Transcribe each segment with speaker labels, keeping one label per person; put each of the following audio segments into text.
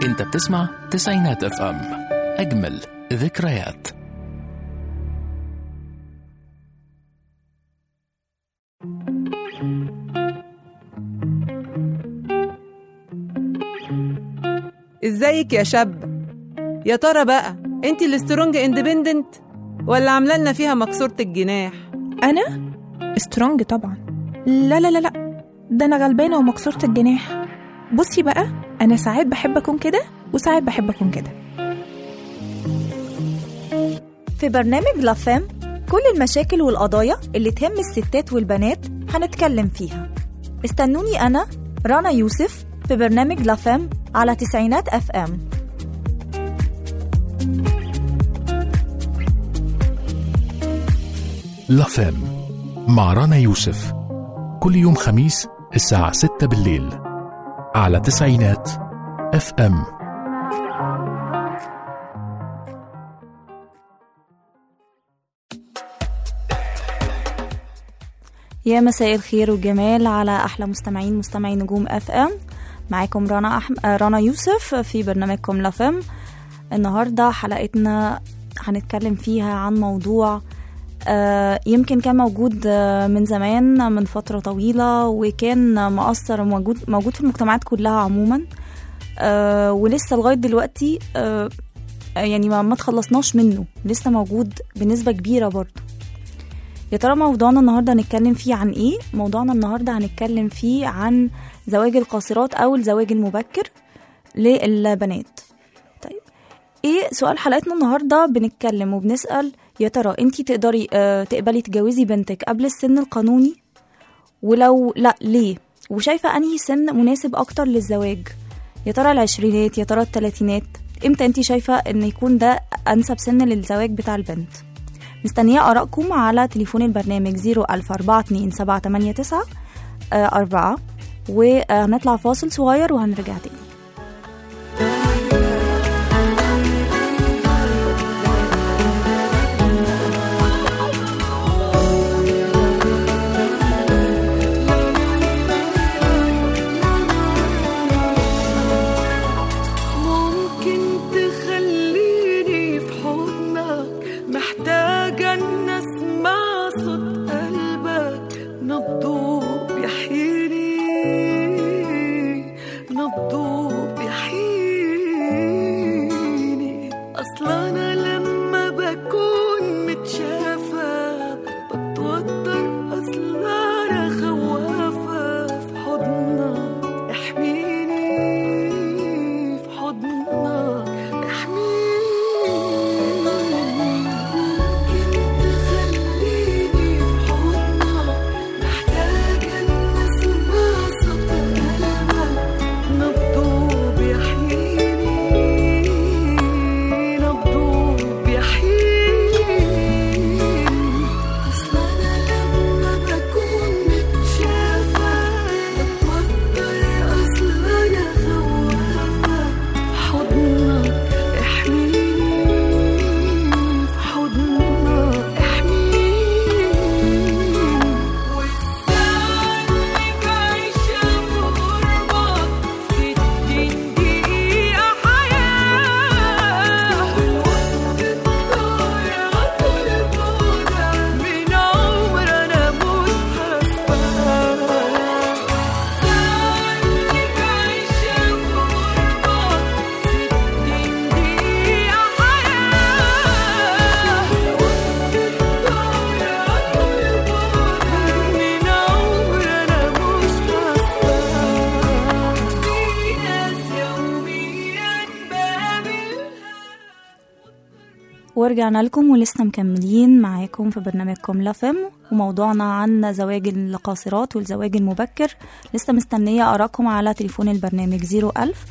Speaker 1: انت بتسمع تسعينات اف ام اجمل ذكريات
Speaker 2: ازيك يا شاب يا ترى بقى انت السترونج اندبندنت ولا عامله لنا فيها مكسوره الجناح
Speaker 3: انا سترونج طبعا لا لا لا لا ده انا غلبانه ومكسوره الجناح بصي بقى انا ساعات بحب اكون كده وساعات بحب اكون كده
Speaker 4: في برنامج لافام كل المشاكل والقضايا اللي تهم الستات والبنات هنتكلم فيها استنوني أنا رنا يوسف في برنامج لافام على تسعينات أف أم
Speaker 1: لافام مع رنا يوسف كل يوم خميس الساعة 6 بالليل على تسعينات اف ام
Speaker 4: يا مساء الخير والجمال على أحلى مستمعين مستمعي نجوم أف أم معاكم رنا أحم... آه، رنا يوسف في برنامجكم لافام النهاردة حلقتنا هنتكلم فيها عن موضوع آه، يمكن كان موجود آه، من زمان من فترة طويلة وكان مؤثر موجود موجود في المجتمعات كلها عموما آه، ولسه لغاية دلوقتي آه، يعني ما ما تخلصناش منه لسه موجود بنسبة كبيرة برضه يا ترى موضوعنا النهارده هنتكلم فيه عن ايه موضوعنا النهارده هنتكلم فيه عن زواج القاصرات او الزواج المبكر للبنات طيب ايه سؤال حلقتنا النهارده بنتكلم وبنسال يا ترى انتي تقدري آه تقبلي تجوزي بنتك قبل السن القانوني ولو لا ليه وشايفه انهي سن مناسب اكتر للزواج يا ترى العشرينات يا ترى التلاتينات امتى انتي شايفه ان يكون ده انسب سن للزواج بتاع البنت مستنية آرائكم على تليفون البرنامج 0042789 أربعة وهنطلع فاصل صغير وهنرجع تاني
Speaker 5: ممكن تخليني في حضنك محتاجة إن أسمع صوت قلبك نبضه بيحييني نبضه بيحييني أصلا أنا لما بكون متشافة بتوتر أصلا أنا خوافة في حضنك احميني في حضنك احميني ممكن تخليني في حضنك محتاجة إن أسمع صوت قلبك نبضه بيحييني نبضه بيحييني أصلا أنا لما بكون متشافة بتوتر أصلا أنا خوافة في حضنك احميني في حضنك احميني وإنك عايشة في غربة ستين دقيقة حياة والوقت الضايع طول بعدك من عمر أنا مش حاسباه إنك عايشة في غربة ستين دقيقة حياة والوقت الضايع طول بعدك من عمر أنا مش حاسباه في ناس يوميا بقابلها
Speaker 4: ورجعنا لكم ولسه مكملين معاكم في برنامجكم لافم وموضوعنا عن زواج القاصرات والزواج المبكر لسه مستنية آرائكم على تليفون البرنامج 01000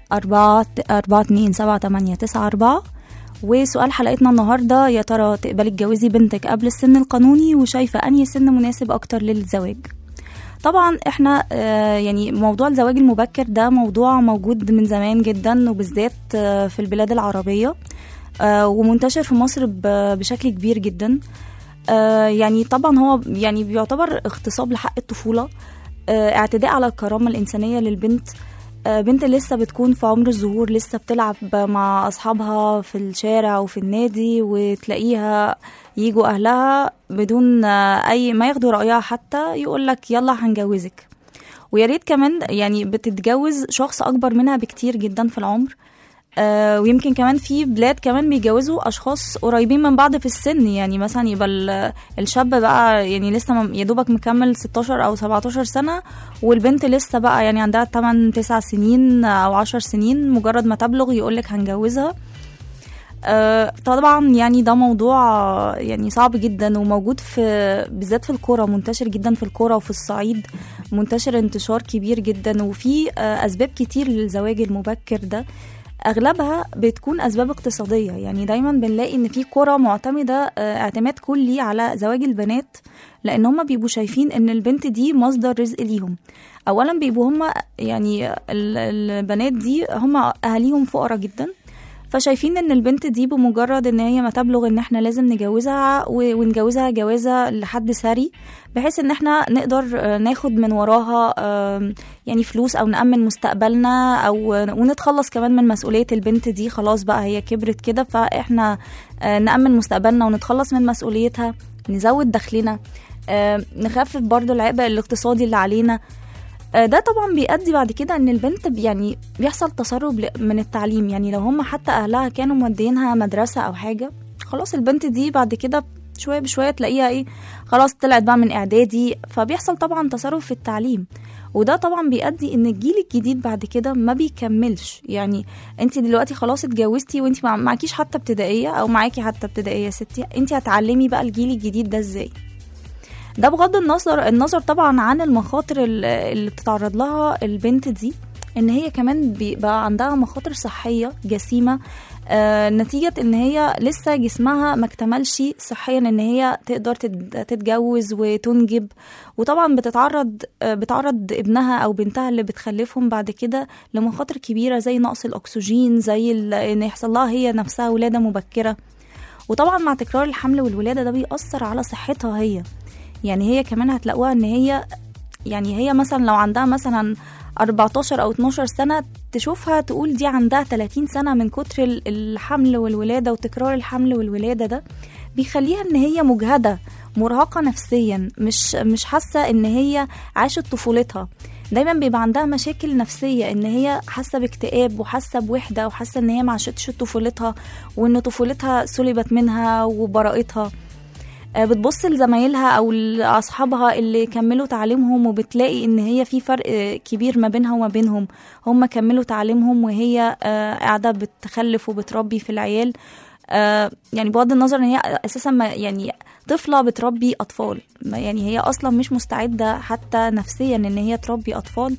Speaker 4: 4278994 وسؤال حلقتنا النهاردة يا ترى تقبلي تجوزي بنتك قبل السن القانوني وشايفة أنهي سن مناسب أكتر للزواج طبعا احنا آه، يعني موضوع الزواج المبكر ده موضوع موجود من زمان جدا وبالذات آه، في البلاد العربية آه، ومنتشر في مصر ب- بشكل كبير جدا آه، يعني طبعا هو يعني بيعتبر اغتصاب لحق الطفولة آه، اعتداء على الكرامة الإنسانية للبنت آه، بنت لسه بتكون في عمر الظهور لسه بتلعب مع أصحابها في الشارع وفي النادي وتلاقيها يجوا أهلها بدون آه، أي ما ياخدوا رأيها حتى يقولك يلا هنجوزك ويا ريت كمان يعني بتتجوز شخص أكبر منها بكتير جدا في العمر آه ويمكن كمان في بلاد كمان بيجوزوا اشخاص قريبين من بعض في السن يعني مثلا يبقى ال- الشاب بقى يعني لسه م- يا دوبك مكمل 16 او 17 سنه والبنت لسه بقى يعني عندها 8 9 سنين او 10 سنين مجرد ما تبلغ يقولك هنجوزها آه، طبعا يعني ده موضوع آه، يعني صعب جدا وموجود في بالذات في الكرة منتشر جدا في الكرة وفي الصعيد منتشر انتشار كبير جدا وفي آه، أسباب كتير للزواج المبكر ده أغلبها بتكون أسباب اقتصادية يعني دايما بنلاقي إن في قرى معتمدة آه، اعتماد كلي على زواج البنات لأن هما بيبقوا شايفين إن البنت دي مصدر رزق ليهم أولا بيبقوا هما يعني ال- البنات دي هما أهاليهم فقراء جدا فشايفين ان البنت دي بمجرد ان هي ما تبلغ ان احنا لازم نجوزها و- ونجوزها جوازه لحد ثري بحيث ان احنا نقدر آه، ناخد من وراها آم، يعني فلوس او نامن مستقبلنا او ونتخلص كمان من مسؤوليه البنت دي خلاص بقى هي كبرت كده فاحنا آه، نامن مستقبلنا ونتخلص من مسؤوليتها نزود دخلنا آه، نخفف برضو العبء الاقتصادي اللي علينا آه، ده طبعا بيؤدي بعد كده ان البنت بي- يعني بيحصل تسرب ل- من التعليم يعني لو هم حتى اهلها كانوا مودينها مدرسه او حاجه خلاص البنت دي بعد كده شويه بشويه تلاقيها ايه خلاص طلعت بقى من اعدادي فبيحصل طبعا تسرب في التعليم وده طبعا بيؤدي ان الجيل الجديد بعد كده ما بيكملش يعني انت دلوقتي خلاص اتجوزتي وانت مع- معكيش حتى ابتدائيه او معاكي حتى ابتدائيه يا ستي انت هتعلمي بقى الجيل الجديد ده ازاي ده بغض النظر النظر طبعا عن المخاطر ال- اللي بتتعرض لها البنت دي ان هي كمان بيبقى عندها مخاطر صحيه جسيمه آه نتيجه ان هي لسه جسمها ما اكتملش صحيا ان هي تقدر تت- تتجوز وتنجب وطبعا بتتعرض آه بتعرض ابنها او بنتها اللي بتخلفهم بعد كده لمخاطر كبيره زي نقص الاكسجين زي ال- ان يحصل لها هي نفسها ولاده مبكره وطبعا مع تكرار الحمل والولاده ده بيأثر على صحتها هي يعني هي كمان هتلاقوها ان هي يعني هي مثلا لو عندها مثلا 14 او 12 سنه تشوفها تقول دي عندها 30 سنه من كتر ال- الحمل والولاده وتكرار الحمل والولاده ده بيخليها ان هي مجهده مرهقه نفسيا مش مش حاسه ان هي عاشت طفولتها دايما بيبقى عندها مشاكل نفسيه ان هي حاسه باكتئاب وحاسه بوحده وحاسه ان هي ما عاشتش طفولتها وان طفولتها سلبت منها وبراءتها آه، بتبص لزمايلها او لاصحابها اللي كملوا تعليمهم وبتلاقي ان هي في فرق آه، كبير ما بينها وما بينهم هم كملوا تعليمهم وهي آه، قاعده بتخلف وبتربي في العيال آه، يعني بغض النظر ان هي اساسا ما يعني طفله بتربي اطفال ما- يعني هي اصلا مش مستعده حتى نفسيا ان هي تربي اطفال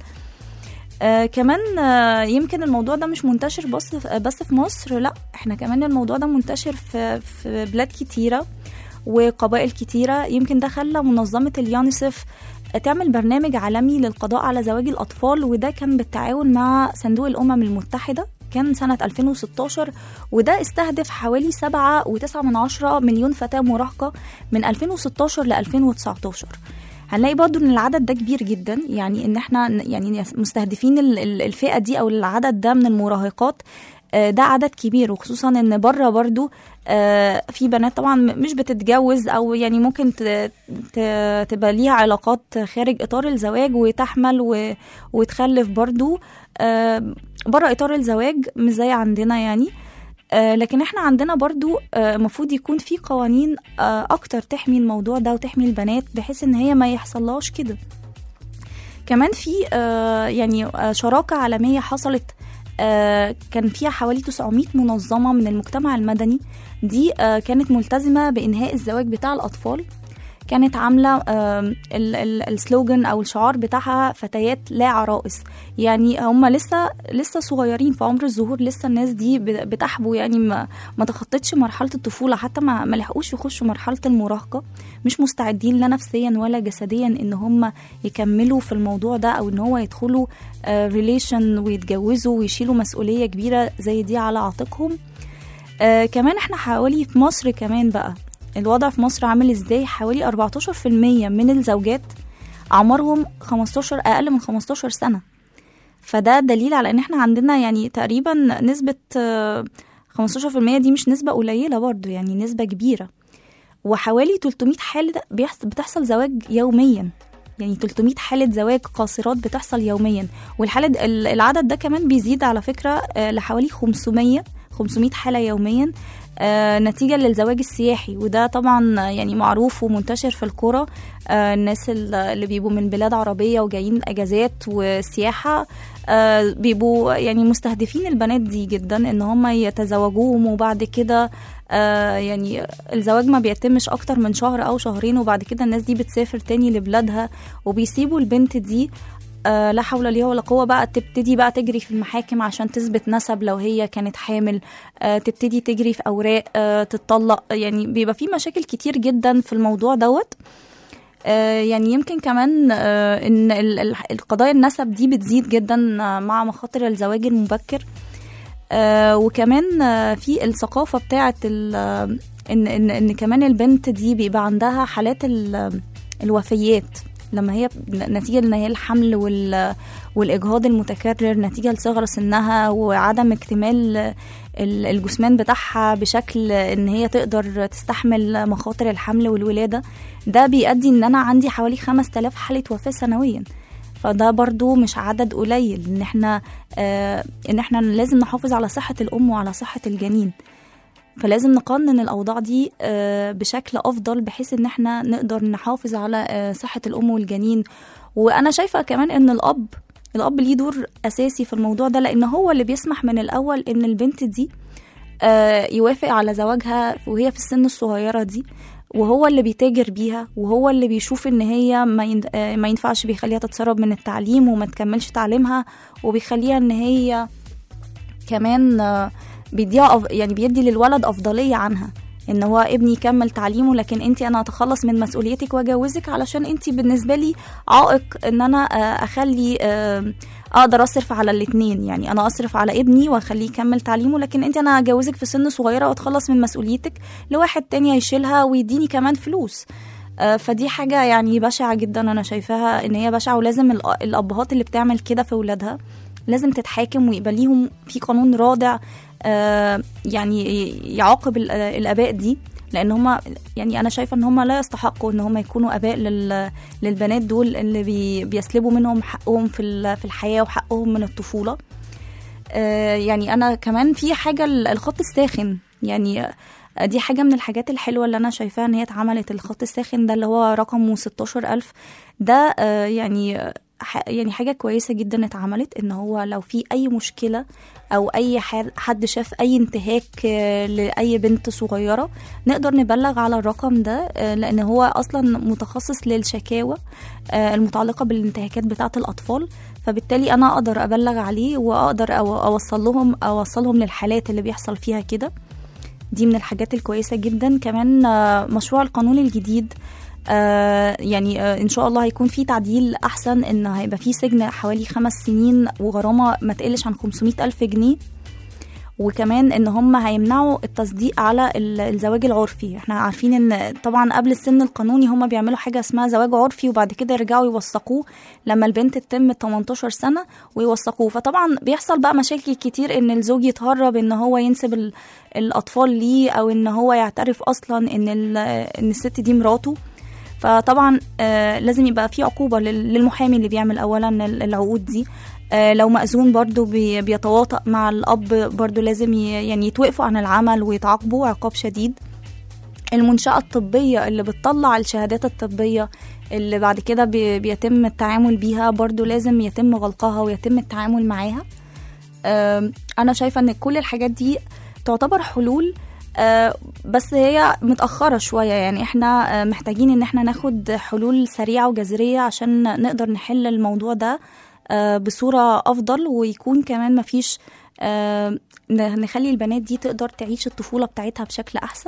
Speaker 4: آه كمان آه يمكن الموضوع ده مش منتشر بس بس في مصر لا احنا كمان الموضوع ده منتشر في في بلاد كتيره وقبائل كتيرة يمكن ده خلى منظمة اليونيسف تعمل برنامج عالمي للقضاء على زواج الأطفال وده كان بالتعاون مع صندوق الأمم المتحدة كان سنة 2016 وده استهدف حوالي 7.9 من عشرة مليون فتاة مراهقة من 2016 ل 2019 هنلاقي برضو ان العدد ده كبير جدا يعني ان احنا يعني مستهدفين ال- ال- الفئة دي او العدد ده من المراهقات آه، ده عدد كبير وخصوصا ان بره برضو آه، في بنات طبعا م- مش بتتجوز او يعني ممكن ت- ت- تبقى ليها علاقات خارج اطار الزواج وتحمل و- وتخلف برضو آه، بره اطار الزواج مش زي عندنا يعني آه، لكن احنا عندنا برضو آه، المفروض يكون في قوانين آه، اكتر تحمي الموضوع ده وتحمي البنات بحيث ان هي ما يحصلهاش كده كمان في آه، يعني آه، شراكة عالمية حصلت آه، كان فيها حوالي 900 منظمة من المجتمع المدني دي آه، كانت ملتزمة بإنهاء الزواج بتاع الأطفال كانت عاملة آم، ال- ال- السلوجن أو الشعار بتاعها فتيات لا عرائس يعني هم لسه لسه صغيرين في عمر الظهور لسه الناس دي ب- بتحبو يعني ما, ما تخطتش مرحلة الطفولة حتى ما, ما لحقوش يخشوا مرحلة المراهقة مش مستعدين لا نفسيا ولا جسديا ان هم يكملوا في الموضوع ده او ان هو يدخلوا ريليشن ويتجوزوا ويشيلوا مسؤولية كبيرة زي دي على عاتقهم آه كمان احنا حوالي في مصر كمان بقى الوضع في مصر عامل ازاي حوالي 14% من الزوجات اعمارهم 15 اقل من 15 سنة فده دليل على ان احنا عندنا يعني تقريبا نسبة آه، 15% دي مش نسبة قليلة برضو يعني نسبة كبيرة وحوالي 300 حالة بيحص- بتحصل زواج يوميا يعني 300 حالة زواج قاصرات بتحصل يوميا والحالة ال- العدد ده كمان بيزيد على فكرة آه، لحوالي 500 500 حالة يوميا آه، نتيجة للزواج السياحي وده طبعا آه، يعني معروف ومنتشر في القرى آه، الناس ال- اللي بيبقوا من بلاد عربية وجايين أجازات وسياحة آه، بيبقوا يعني مستهدفين البنات دي جدا ان هم يتزوجوهم وبعد كده آه، يعني الزواج ما بيتمش اكتر من شهر او شهرين وبعد كده الناس دي بتسافر تاني لبلادها وبيسيبوا البنت دي آه لا حول ليها ولا قوة بقى تبتدي بقى تجري في المحاكم عشان تثبت نسب لو هي كانت حامل آه تبتدي تجري في أوراق آه تتطلق يعني بيبقى في مشاكل كتير جدا في الموضوع دوت آه يعني يمكن كمان آه ان ال- ال- القضايا النسب دي بتزيد جدا آه، مع مخاطر الزواج المبكر آه وكمان آه في الثقافة بتاعت ال- آه، ان ان ان كمان البنت دي بيبقى عندها حالات ال- الوفيات لما هي نتيجة ان هي الحمل وال والاجهاض المتكرر نتيجة لصغر سنها وعدم اكتمال ال- الجثمان بتاعها بشكل ان هي تقدر تستحمل مخاطر الحمل والولادة ده بيؤدي ان انا عندي حوالي 5000 حالة وفاة سنويا فده برضو مش عدد قليل ان احنا آه ان احنا لازم نحافظ على صحة الام وعلى صحة الجنين فلازم نقنن الاوضاع دي آه بشكل افضل بحيث ان احنا نقدر نحافظ على آه صحة الام والجنين وانا شايفة كمان ان الاب الاب ليه دور اساسي في الموضوع ده لان هو اللي بيسمح من الاول ان البنت دي آه، يوافق على زواجها وهي في السن الصغيرة دي وهو اللي بيتاجر بيها وهو اللي بيشوف ان هي ما ين- آه، ما ينفعش بيخليها تتسرب من التعليم وما تكملش تعليمها وبيخليها ان هي كمان آه، بيديها أف- يعني بيدي للولد افضليه عنها ان هو ابني يكمل تعليمه لكن انت انا اتخلص من مسؤوليتك واجوزك علشان انت بالنسبه لي عائق ان انا آه، اخلي آه، اقدر اصرف على الاتنين يعني انا اصرف على ابني واخليه يكمل تعليمه لكن انت انا اجوزك في سن صغيره واتخلص من مسؤوليتك لواحد تاني هيشيلها ويديني كمان فلوس آه، فدي حاجة يعني بشعة جدا أنا شايفاها إن هي بشعة ولازم الأ- الأبهات اللي بتعمل كده في ولادها لازم تتحاكم ويبقى ليهم في قانون رادع آه، يعني ي- يعاقب ال- الآباء دي لأن هما يعني أنا شايفة إن هما لا يستحقوا إن هما يكونوا آباء لل- للبنات دول اللي بي بيسلبوا منهم حقهم في ال- في الحياة وحقهم من الطفولة آه، يعني انا كمان في حاجه ال- الخط الساخن يعني آه، دي حاجه من الحاجات الحلوه اللي انا شايفاها ان هي اتعملت الخط الساخن ده اللي هو رقمه 16000 ده آه، يعني آه، ح- يعني حاجه كويسه جدا اتعملت ان هو لو في اي مشكله او اي ح- حد شاف اي انتهاك آه، لاي بنت صغيره نقدر نبلغ على الرقم ده آه، لان هو اصلا متخصص للشكاوى آه، المتعلقه بالانتهاكات بتاعه الاطفال فبالتالي انا اقدر ابلغ عليه واقدر أو- اوصل لهم اوصلهم للحالات اللي بيحصل فيها كده دي من الحاجات الكويسه جدا كمان آه، مشروع القانون الجديد آه يعني آه ان شاء الله هيكون في تعديل احسن ان هيبقى في سجن حوالي خمس سنين وغرامه ما تقلش عن 500 الف جنيه وكمان ان هم هيمنعوا التصديق على ال- الزواج العرفي احنا عارفين ان طبعا قبل السن القانوني هم بيعملوا حاجه اسمها زواج عرفي وبعد كده يرجعوا يوثقوه لما البنت تتم 18 سنه ويوثقوه فطبعا بيحصل بقى مشاكل كتير ان الزوج يتهرب ان هو ينسب ال- الاطفال ليه او ان هو يعترف اصلا ان ال- ان الست دي مراته فطبعا آه لازم يبقى في عقوبة لل- للمحامي اللي بيعمل أولا ال- العقود دي آه لو مأذون برضو بي- بيتواطأ مع الأب برضو لازم ي- يعني يتوقفوا عن العمل ويتعاقبوا عقاب شديد المنشأة الطبية اللي بتطلع الشهادات الطبية اللي بعد كده بي- بيتم التعامل بيها برضو لازم يتم غلقها ويتم التعامل معاها آم، أنا شايفة إن كل الحاجات دي تعتبر حلول آه، بس هي متأخرة شوية يعني احنا آه، محتاجين ان احنا ناخد حلول سريعة وجذرية عشان نقدر نحل الموضوع ده آه، بصورة أفضل ويكون كمان مفيش آه، ن- نخلي البنات دي تقدر تعيش الطفولة بتاعتها بشكل أحسن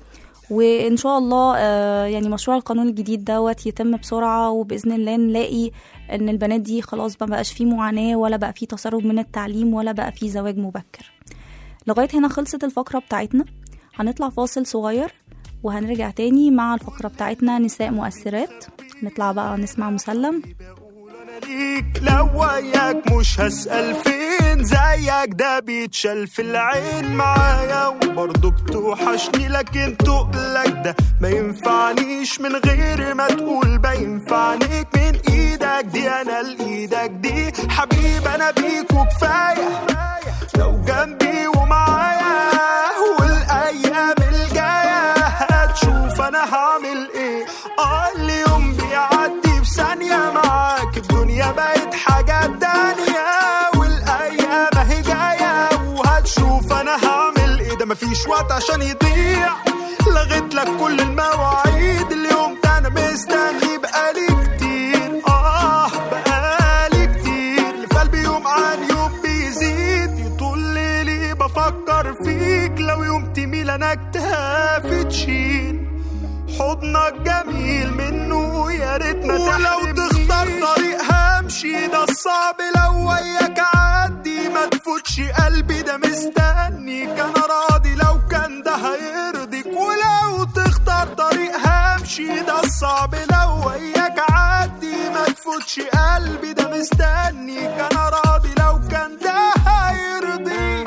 Speaker 4: وإن شاء الله آه، يعني مشروع القانون الجديد دوت يتم بسرعة وبإذن الله نلاقي إن البنات دي خلاص ما بقاش فيه معاناة ولا بقى فيه تسرب من التعليم ولا بقى فيه زواج مبكر لغاية هنا خلصت الفقرة بتاعتنا هنطلع فاصل صغير وهنرجع تاني مع الفقرة بتاعتنا نساء مؤثرات نطلع بقى نسمع مسلم
Speaker 6: ليك لو وياك مش هسأل فين زيك ده بيتشال في العين معايا وبرضه بتوحشني لكن تقلك ده ما ينفعنيش من غير ما تقول بينفعنيك من ايدك دي انا لايدك دي حبيب انا بيك وكفايه لو جنبي ومعايا والايام الجايه هتشوف انا هعمل ايه اه اليوم بيعدي في ثانيه معاك الدنيا بقت حاجه تانية والايام اهي جايه وهتشوف انا هعمل ايه ده مفيش وقت عشان يضيع لغيت لك كل المواعيد اليوم ده انا مستني بقالي كتير اه بقالي كتير اللي في قلبي يوم عن يوم بيزيد طول ليلي بفكر فيك لو يوم تميل انا اكتافي تشيل حضنك جميل منه يا ريت ما ولو تختار طريق همشي ده الصعب لو وياك عدي ما تفوتش قلبي ده مستنيك انا راضي لو كان ده هيرضيك ولو تختار طريق همشي ده الصعب لو وياك عدي ما تفوتش قلبي ده مستنيك انا راضي لو كان ده هيرضيك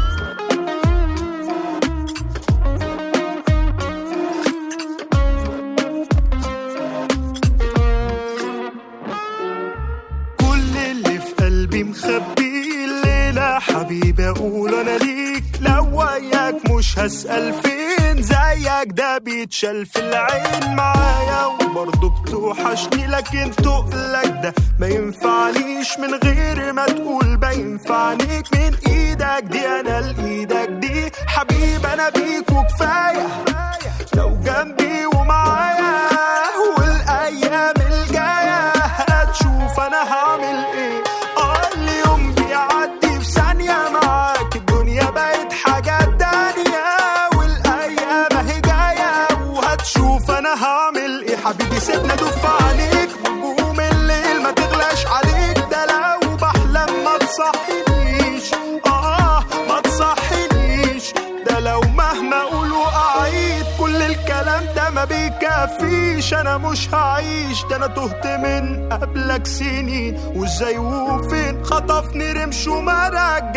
Speaker 6: كل اللي في قلبي مخبي الليلة حبيبي أقول أنا ليك لو وياك مش هسأل فين زيك ده بيتشال في العين معايا وبرضه بتوحشني لكن تقلك ده ما ينفعنيش من غير ما تقول بينفعنيك من إيدك دي أنا لإيدك دي حبيب أنا بيك وكفاية لو جنبي ومعايا والأيام الجاية هتشوف أنا هعمل إيه آه اليوم بيعدي في ثانية معاك الدنيا بقت حاجة تانية والأيام أهي جاية وهتشوف أنا هعمل إيه حبيبي سيبنا دف عليك نجوم الليل ما تغلاش عليك ده لو بحلم ما تصحينيش آه ما تصحينيش ده لو مهما أقول وأعيد كل الكلام ده ما بيكفيش أنا مش هعيش ده أنا تهت من قبلك سنين وإزاي وفين خطفني رمش وما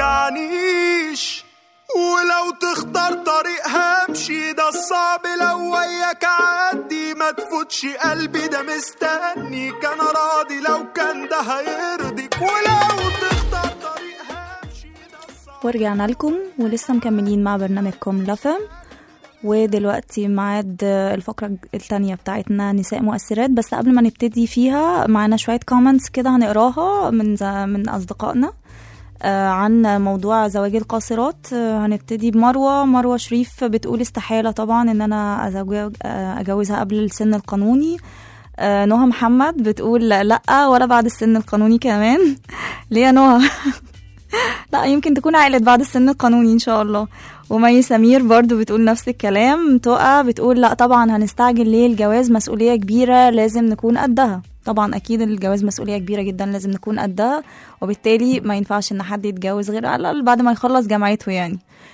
Speaker 6: رجعنيش ولو تختار طريق همشي ده الصعب لو وياك عدي ما تفوتش قلبي ده مستنيك انا راضي لو كان ده هيرضيك ولو تختار طريق همشي ده الصعب
Speaker 4: ورجعنا لكم ولسه مكملين مع برنامجكم لفم ودلوقتي ميعاد الفقرة التانية بتاعتنا نساء مؤثرات بس قبل ما نبتدي فيها معانا شوية كومنتس كده هنقراها من ز- من أصدقائنا آه، عن موضوع زواج القاصرات آه، هنبتدي بمروة مروة شريف بتقول استحالة طبعا ان انا أزوج- آه، اجوزها قبل السن القانوني آه، نهى محمد بتقول لا ولا بعد السن القانوني كمان ليه يا نهى لا يمكن تكون عائلت بعد السن القانوني ان شاء الله ومي سمير برضو بتقول نفس الكلام تقى بتقول لا طبعا هنستعجل ليه الجواز مسؤولية كبيرة لازم نكون قدها طبعا اكيد الجواز مسؤولية كبيرة جدا لازم نكون قدها وبالتالي ما ينفعش ان حد يتجوز غير على الأقل بعد ما يخلص جامعته يعني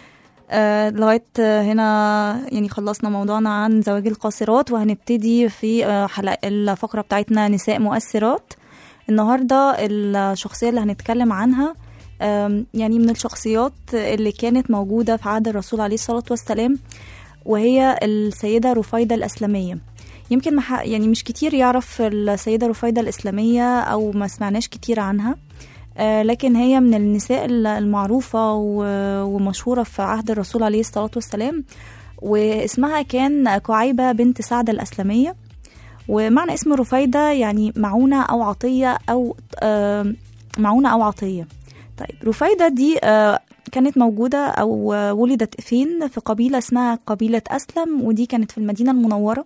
Speaker 4: آه، لغاية آه، هنا يعني خلصنا موضوعنا عن زواج القاصرات وهنبتدي في آه، حلقة الفقرة بتاعتنا نساء مؤثرات النهاردة الشخصية اللي هنتكلم عنها آم، يعني من الشخصيات اللي كانت موجودة في عهد الرسول عليه الصلاة والسلام وهي السيدة رفيدة الأسلمية يمكن مح... يعني مش كتير يعرف السيدة رفيدة الإسلامية أو ما سمعناش كتير عنها آه، لكن هي من النساء ال- المعروفة و- ومشهورة في عهد الرسول عليه الصلاة والسلام واسمها كان كعيبة بنت سعد الأسلمية ومعنى اسم رفيدة يعني معونة أو عطية أو آه، معونة أو عطية طيب رفيدة دي آه، كانت موجودة أو آه، ولدت فين في قبيلة اسمها قبيلة أسلم ودي كانت في المدينة المنورة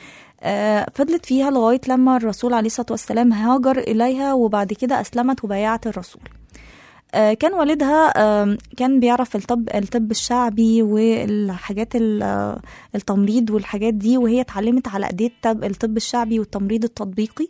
Speaker 4: آه، فضلت فيها لغاية لما الرسول عليه الصلاة والسلام هاجر إليها وبعد كده أسلمت وبايعت الرسول آه، كان والدها آم، كان بيعرف الطب الطب الشعبي والحاجات ال- آه، التمريض والحاجات دي وهي اتعلمت على ايديه الطب الطب الشعبي والتمريض التطبيقي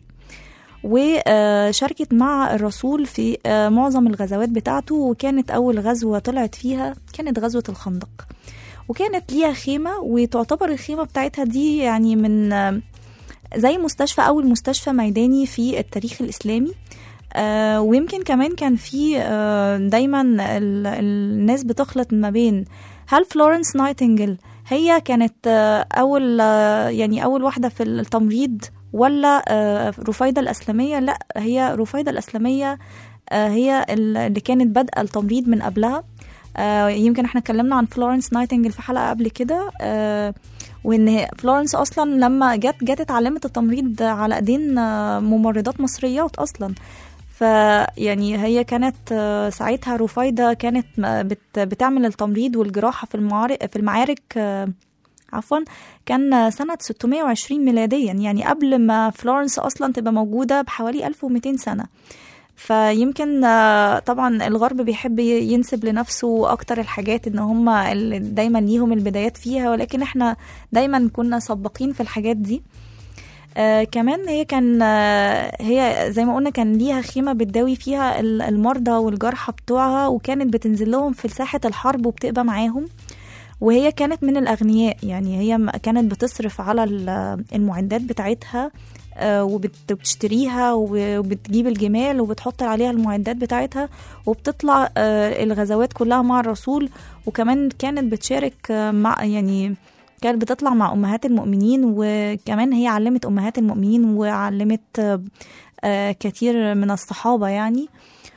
Speaker 4: وشاركت مع الرسول في آه، معظم الغزوات بتاعته وكانت أول غزوة طلعت فيها كانت غزوة الخندق وكانت ليها خيمة وتعتبر الخيمة بتاعتها دي يعني من آه، زي مستشفى أول مستشفى ميداني في التاريخ الإسلامي آه ويمكن كمان كان في آه دايما ال- الناس بتخلط ما بين هل فلورنس نايتنجل هي كانت آه اول آه يعني اول واحده في التمريض ولا آه رفيده الاسلميه لا هي رفيده الاسلميه آه هي ال- اللي كانت بادئه التمريض من قبلها آه يمكن احنا اتكلمنا عن فلورنس نايتنجل في حلقه قبل كده آه وان هي- فلورنس اصلا لما جت جت اتعلمت التمريض على ايدين آه، ممرضات مصريات اصلا فيعني هي كانت آه، ساعتها رفايدة كانت م- بت- بتعمل التمريض والجراحة في المعارك في المعارك آه، عفوا كان سنة 620 ميلاديا يعني قبل ما فلورنس أصلا تبقى موجودة بحوالي 1200 سنة فيمكن آه، طبعا الغرب بيحب ي- ينسب لنفسه اكتر الحاجات ان هم اللي دايما ليهم البدايات فيها ولكن احنا دايما كنا سباقين في الحاجات دي آه كمان هي كان آه هي زي ما قلنا كان ليها خيمة بتداوي فيها ال- المرضى والجرحى بتوعها وكانت بتنزل لهم في ساحة الحرب وبتبقى معاهم وهي كانت من الأغنياء يعني هي م- كانت بتصرف على ال- المعدات بتاعتها آه، وبت- وبتشتريها و- وبتجيب الجمال وبتحط عليها المعدات بتاعتها وبتطلع آه، الغزوات كلها مع الرسول وكمان كانت بتشارك آه، مع يعني كانت بتطلع مع أمهات المؤمنين وكمان هي علمت أمهات المؤمنين وعلمت آه، آه، كثير من الصحابة يعني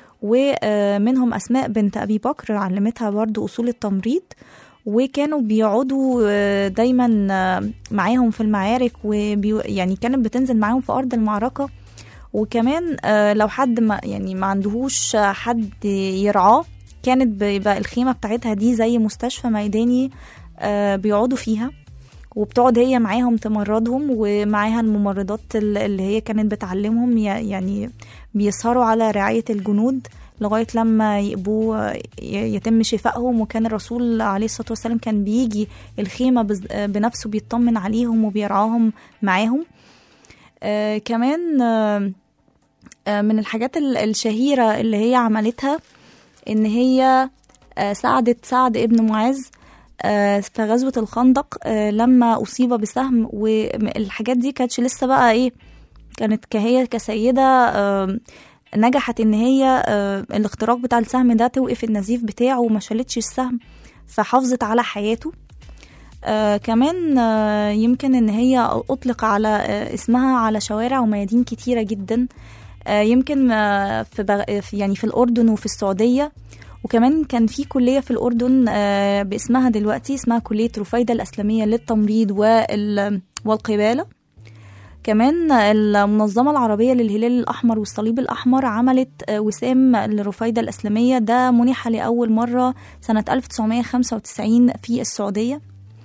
Speaker 4: ومنهم أسماء بنت أبي بكر علمتها برضو أصول التمريض وكانوا بيقعدوا آه، دايما آه، معاهم في المعارك وبي يعني كانت بتنزل معاهم في أرض المعركة وكمان آه، لو حد ما يعني ما عندهوش حد يرعاه كانت بيبقى الخيمة بتاعتها دي زي مستشفى ميداني آه، بيقعدوا فيها وبتقعد هي معاهم تمرضهم ومعاها الممرضات ال- اللي هي كانت بتعلمهم ي- يعني بيسهروا على رعاية الجنود لغاية لما يقبوا ي- يتم شفائهم وكان الرسول عليه الصلاة والسلام كان بيجي الخيمة بز- بنفسه بيطمن عليهم وبيرعاهم معاهم آه كمان آه آه، من الحاجات ال- الشهيرة اللي هي عملتها إن هي آه، ساعدت سعد ابن معاذ آه، في غزوة الخندق آه، لما أصيب بسهم والحاجات دي كانتش لسه بقى إيه كانت كهي كسيدة آه، نجحت إن هي آه، الاختراق بتاع السهم ده توقف النزيف بتاعه وما شالتش السهم فحافظت على حياته آه كمان آه يمكن ان هي اطلق على آه اسمها على شوارع وميادين كتيره جدا آه يمكن آه في بغ... في- يعني في الاردن وفي السعوديه وكمان كان في كليه في الاردن آه باسمها دلوقتي اسمها كليه رفيده الاسلاميه للتمريض وال... والقباله كمان المنظمة العربية للهلال الأحمر والصليب الأحمر عملت آه، وسام لرفيدة الأسلامية ده منح لأول مرة سنة 1995 في السعودية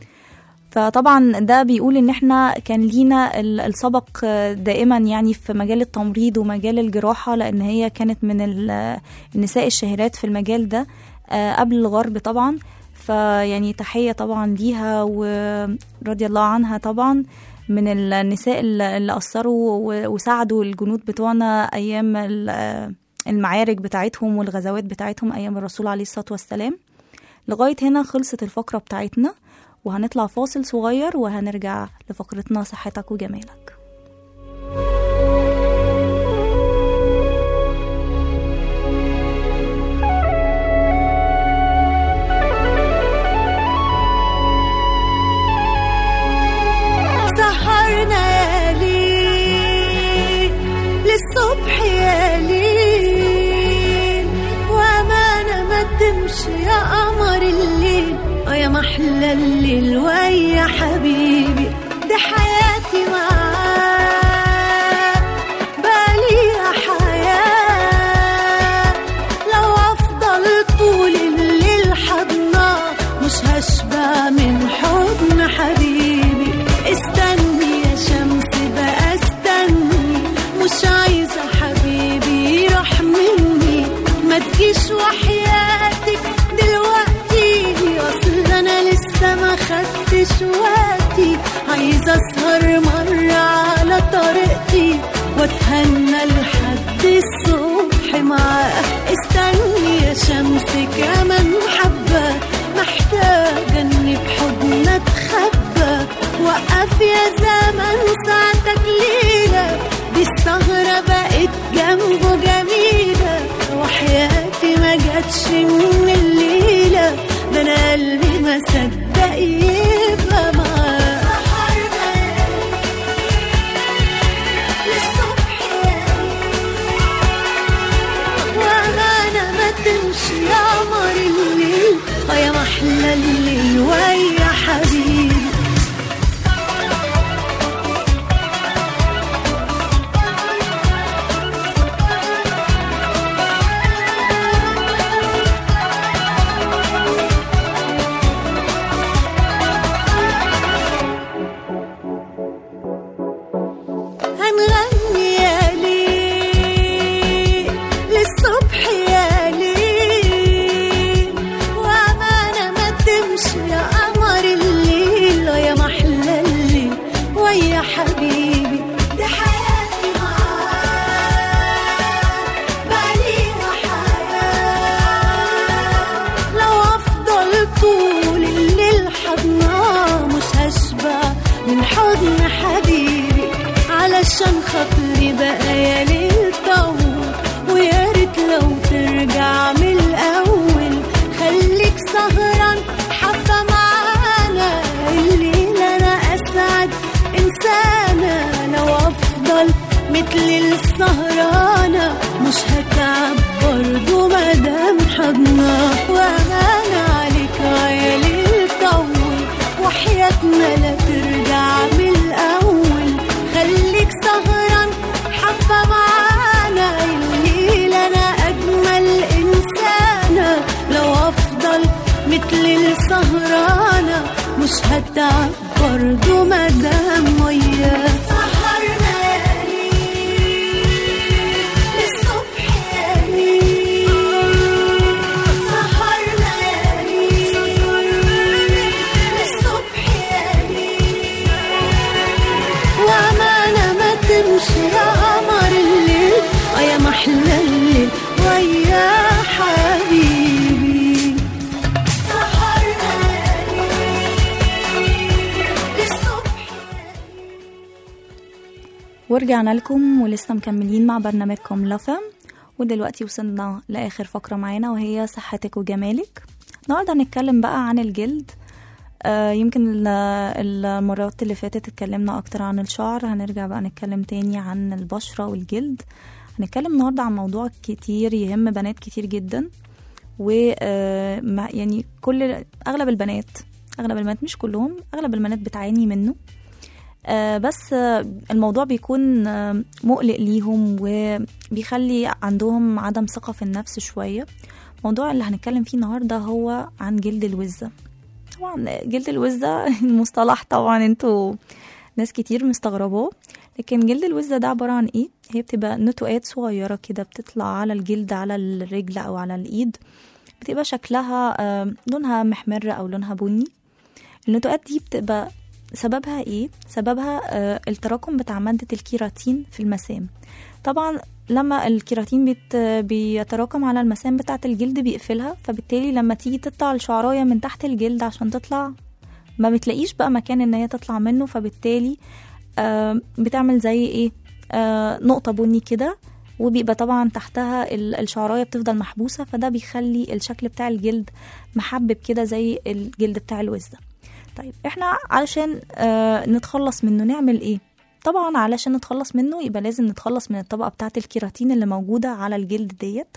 Speaker 4: فطبعا ده بيقول ان احنا كان لينا ال- السبق آه، دائما يعني في مجال التمريض ومجال الجراحة لان هي كانت من ال- النساء الشهيرات في المجال ده آه، قبل الغرب طبعا فيعني تحية طبعا ليها ورضي الله عنها طبعا من النساء اللي اللي أثروا و- وساعدوا الجنود بتوعنا أيام ال- المعارك بتاعتهم والغزوات بتاعتهم أيام الرسول عليه الصلاة والسلام لغاية هنا خلصت الفقرة بتاعتنا وهنطلع فاصل صغير وهنرجع لفقرتنا صحتك وجمالك
Speaker 5: سهرنا يا ليل للصبح يا ليل وامانة ما تمشي يا قمر الليل ويا محلى الليل ويا حبيبي دي حياتي معاك بقاليها حياة لو أفضل طول الليل حضناك مش هشبع من حضن حبيبي استني يا شمس بقى استني مش عايزة حبيبي يروح مني ما تجيش وحياتك دلوقتي اصل انا لسه ما خدتش وقتي عايزة اسهر مرة على طريقتي واتهنى لحد الصبح معاه استني يا شمس كمان حبة محتاجة اني بحضن اتخبى وقف يا زمن ساعتك ليلة دي السهرة بقت جنبه جميلة محلى الليل ويا حبيبي هنغني يا ليل للصبح يا ليل وأمانة ما تمشي يا قمر الليل ويا محلى الليل ويا حبيبي دي حياتي معاك بقاليها حياة لو أفضل طول الليل حضناه مش هشبع من حضن حبيبي علشان خاطري بقى يا ليل طول ويا ريت لو ترجع من الأول خليك سهران حبة معانا الليل أنا أسعد إنسانة لو أفضل مثل السهرانة مش هتعب برضه مادام حضنا وأمانة عليك يا ليل طول وحياتنا لا ترجع من الأول خليك سهران حبة معانا الليل أنا أجمل إنسانة لو أفضل مثل السهرانة مش هتعب برضه مادام وياك سهرنا يا ليل للصبح يا ليل سهرنا يا ليل للصبح يا ليل وأمانة ما تمشي يا قمر الليل ويا محلى الليل ويا حبيبي سهرنا يا ليل للصبح
Speaker 4: ورجعنا لكم ولسه مكملين مع برنامجكم لفم ودلوقتي وصلنا لآخر فقرة معانا وهي صحتك وجمالك النهاردة هنتكلم بقى عن الجلد آه يمكن ال- المرات اللي فاتت اتكلمنا أكتر عن الشعر هنرجع بقى نتكلم تاني عن البشرة والجلد هنتكلم النهاردة عن موضوع كتير يهم بنات كتير جدا و آه، مع- يعني كل أغلب البنات أغلب البنات مش كلهم أغلب البنات بتعاني منه آه، بس آه، الموضوع بيكون آه، مقلق ليهم وبيخلي عندهم عدم ثقة في النفس شوية الموضوع اللي هنتكلم فيه النهاردة هو عن جلد الوزة طبعا جلد الوزة المصطلح طبعا انتوا ناس كتير مستغرباه لكن جلد الوزة ده عبارة عن ايه هي بتبقى نتوءات صغيرة كده بتطلع على الجلد على الرجل او على الايد بتبقى شكلها آه، لونها محمر او لونها بني النتوءات دي بتبقى سببها ايه سببها آه التراكم بتاع مادة الكيراتين في المسام طبعا لما الكيراتين بيت بيتراكم على المسام بتاعة الجلد بيقفلها فبالتالي لما تيجي تطلع الشعراية من تحت الجلد عشان تطلع ما بتلاقيش بقى مكان ان هي تطلع منه فبالتالي آه بتعمل زي ايه آه نقطة بني كده وبيبقى طبعا تحتها ال- الشعراية بتفضل محبوسة فده بيخلي الشكل بتاع الجلد محبب كده زي الجلد بتاع الوزة طيب احنا علشان آه نتخلص منه نعمل ايه طبعا علشان نتخلص منه يبقى لازم نتخلص من الطبقة بتاعة الكيراتين اللي موجودة على الجلد ديت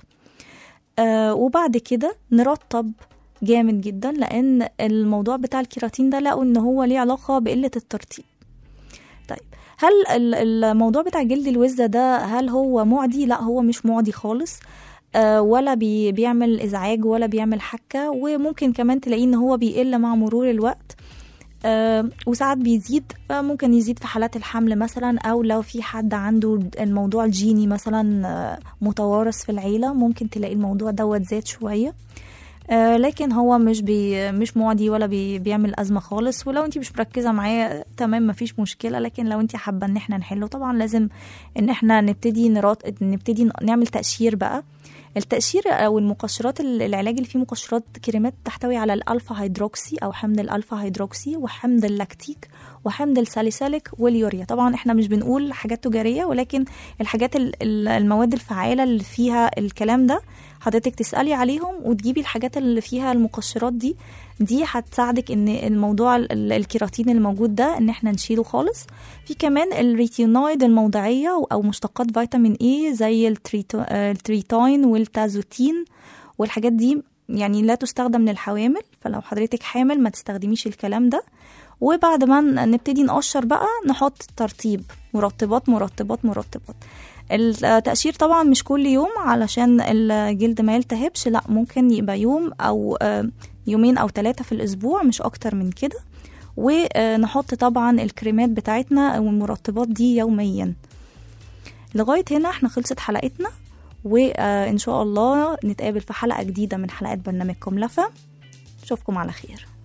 Speaker 4: آه وبعد كده نرطب جامد جدا لان الموضوع بتاع الكيراتين ده لقوا ان هو ليه علاقة بقلة الترطيب طيب هل ال- الموضوع بتاع جلد الوزة ده هل هو معدي لا هو مش معدي خالص آه، ولا بي بيعمل ازعاج ولا بيعمل حكه وممكن كمان تلاقيه ان هو بيقل مع مرور الوقت آه، وساعات بيزيد آه، ممكن يزيد في حالات الحمل مثلا او لو في حد عنده الموضوع الجيني مثلا آه، متوارث في العيله ممكن تلاقي الموضوع دوت زاد شويه آه، لكن هو مش بي مش معدي ولا بي بيعمل ازمه خالص ولو انت مش مركزه معاه تمام مفيش مشكله لكن لو انت حابه ان احنا نحله طبعا لازم ان احنا نبتدي نرات نبتدي نعمل تقشير بقى التقشير او المقشرات ال- العلاج اللي فيه مقشرات كريمات تحتوي على الالفا هيدروكسي او حمض الالفا هيدروكسي وحمض اللاكتيك وحمض الساليسيليك واليوريا طبعا احنا مش بنقول حاجات تجاريه ولكن الحاجات ال- ال- المواد الفعاله اللي فيها الكلام ده حضرتك تسالي عليهم وتجيبي الحاجات اللي فيها المقشرات دي دي هتساعدك ان الموضوع ال- ال- الكيراتين اللي موجود ده ان احنا نشيله خالص في كمان الريتينويد الموضعيه او مشتقات فيتامين اي زي التريتو- آه، التريتاين والتازوتين والحاجات دي يعني لا تستخدم للحوامل فلو حضرتك حامل ما تستخدميش الكلام ده وبعد ما ن- نبتدي نقشر بقى نحط ترطيب مرطبات مرطبات مرطبات التقشير طبعا مش كل يوم علشان الجلد ما يلتهبش لا ممكن يبقى يوم او آه، يومين او ثلاثة في الاسبوع مش اكتر من كده ونحط طبعا الكريمات بتاعتنا والمرطبات دي يوميا لغاية هنا احنا خلصت حلقتنا وان شاء الله نتقابل في حلقة جديدة من حلقات برنامجكم لفة اشوفكم على خير